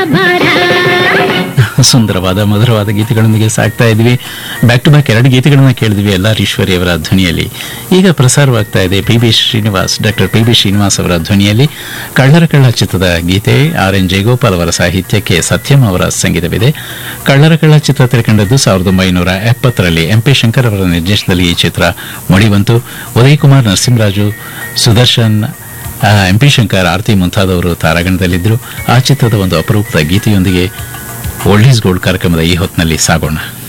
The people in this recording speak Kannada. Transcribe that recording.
ಸುಂದರವಾದ ಮಧುರವಾದ ಗೀತೆಗಳೊಂದಿಗೆ ಸಾಕ್ತಾ ಇದ್ವಿ ಬ್ಯಾಕ್ ಟು ಬ್ಯಾಕ್ ಎರಡು ಗೀತೆಗಳನ್ನ ಕೇಳಿದ್ವಿ ಎಲ್ಲ ಈಶ್ವರಿ ಅವರ ಧ್ವನಿಯಲ್ಲಿ ಈಗ ಪ್ರಸಾರವಾಗ್ತಾ ಇದೆ P B Srinivas doctor P B Srinivas ಅವರ ಧ್ವನಿಯಲ್ಲಿ ಕಳ್ಳರ ಕಳ್ಳ ಚಿತ್ರದ ಗೀತೆ ಆರ್ ಎನ್ ಜಯಗೋಪಾಲ್ ಅವರ ಸಾಹಿತ್ಯಕ್ಕೆ ಸತ್ಯಂ ಅವರ ಸಂಗೀತವಿದೆ ಕಳ್ಳರ ಕಳ್ಳ ಚಿತ್ರ ತೆರೆಕಂಡದ್ದು ಸಾವಿರದ ಒಂಬೈನೂರ ಎಪ್ಪತ್ತರಲ್ಲಿ ಎಂ ಪಿ ಶಂಕರ್ ಅವರ ನಿರ್ದೇಶನದಲ್ಲಿ ಈ ಚಿತ್ರ ಮೂಡಿಬಂತು ಉದಯ್ ಕುಮಾರ್ ನರಸಿಂಹರಾಜು ಸುದರ್ಶನ್ ಎಂ ಪಿ ಶಂಕರ್ ಆರತಿ ಮುಂತಾದವರು ತಾರಾಗಣದಲ್ಲಿದ್ದರು ಆ ಚಿತ್ರದ ಒಂದು ಅಪರೂಪದ ಗೀತೆಯೊಂದಿಗೆ ಓಲ್ಡ್ ಈಸ್ ಗೋಲ್ಡ್ ಕಾರ್ಯಕ್ರಮದ ಈ ಹೊತ್ತಿನಲ್ಲಿ ಸಾಗೋಣ